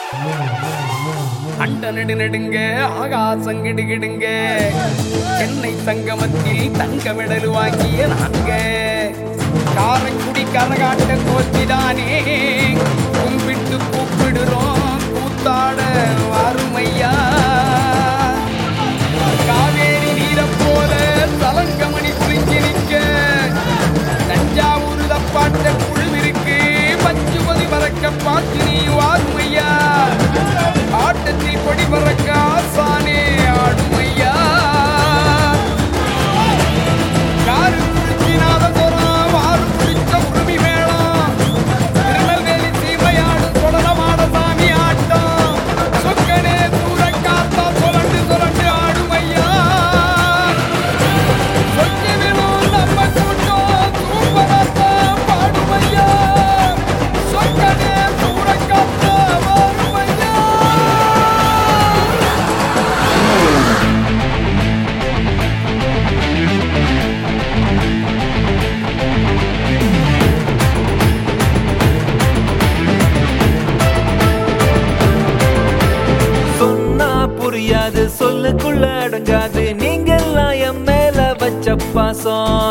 அண்ட நெடு நெடுங்க ஆகாசம் கிடுகிடுங்க சென்னை சங்கமத்தில் தங்க மெடல் வாங்கிய நாங்க காரைக்குடி கரகாட்ட கோச்சிதானே கும்பிட்டு கூப்பிடுறோம் கூத்தாட வாருமையா காவேரி நீரை போல தலங்கமணி புரிஞ்சு நிற்க தஞ்சாவூர் தப்பாட்ட குழுவிற்கு பச்சுமதி பறக்க பார்த்து நீ வாருமையா ஆட்டத்தில் கொடி பறக்க ஆசானே ஆடுமையா காரு குடிச்சி நாதசுரம் வாரு குடிச்ச உரிமை மேளம் திருநெல்வேலி சீமையாடு தொடரமாட சாமி ஆட்டம் சொக்கனே தூர காத்தா சுரண்டு சுரண்டு ஆடுமையா சொக்கி விழும் நம்ம கூட்டம் சூப்பராத்தான் பாடுமையா சொக்கனே தூர காத்தா வருமையா சொன்னா புரியாது சொல்லுக்குள்ள அடங்காது நீங்கெல்லாம் என் மேல வச்ச பாசம்